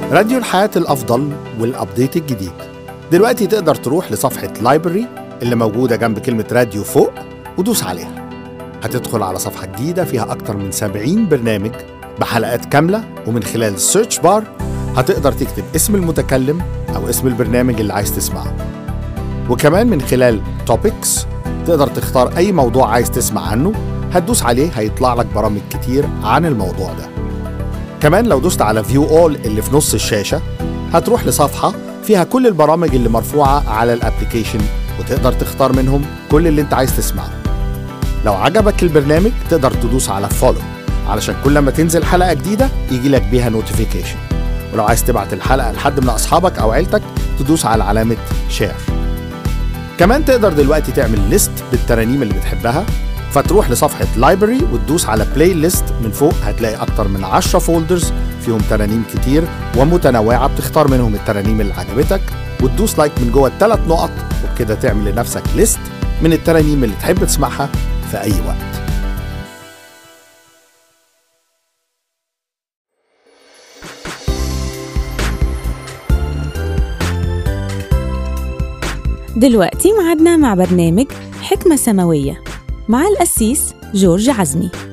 راديو الحياة الأفضل والأبديت الجديد دلوقتي تقدر تروح لصفحة لايبرري اللي موجودة جنب كلمة راديو فوق ودوس عليها هتدخل على صفحة جديدة فيها أكتر من 70 برنامج بحلقات كاملة ومن خلال السيرش بار هتقدر تكتب اسم المتكلم أو اسم البرنامج اللي عايز تسمعه وكمان من خلال توبكس تقدر تختار أي موضوع عايز تسمع عنه هتدوس عليه هيطلع لك برامج كتير عن الموضوع ده كمان لو دوست على فيو اول اللي في نص الشاشة هتروح لصفحة فيها كل البرامج اللي مرفوعة على الابليكيشن وتقدر تختار منهم كل اللي انت عايز تسمعه لو عجبك البرنامج تقدر تدوس على فولو علشان كل ما تنزل حلقة جديدة يجي لك بيها نوتيفيكيشن ولو عايز تبعت الحلقة لحد من أصحابك أو عيلتك تدوس على علامة شير كمان تقدر دلوقتي تعمل ليست بالترانيم اللي بتحبها فتروح لصفحة لايبرري وتدوس على بلاي ليست من فوق هتلاقي أكتر من 10 فولدرز فيهم ترانيم كتير ومتنوعة بتختار منهم الترانيم اللي عجبتك وتدوس لايك من جوه الثلاث نقط وبكده تعمل لنفسك ليست من الترانيم اللي تحب تسمعها في أي وقت دلوقتي معادنا مع برنامج حكمة سماوية مع القسيس جورج عزمي